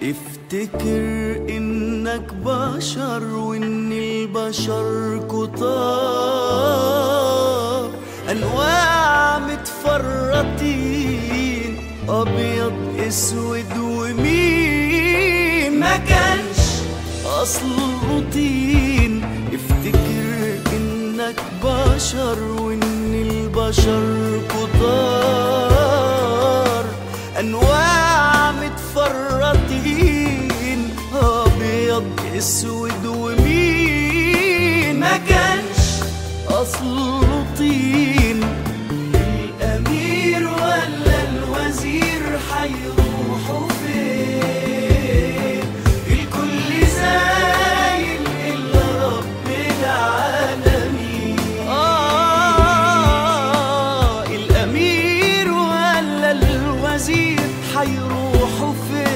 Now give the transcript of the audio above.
افتكر انك بشر وان البشر كتار انواع متفرطين ابيض اسود ومين ما كانش اصل طين افتكر انك بشر وان البشر كتار انواع متفرطين ابيض اسود ومين ما كانش اصل طين الامير ولا الوزير حيروحوا فين الكل زايل الا رب العالمين آه الامير ولا الوزير حيروحوا فين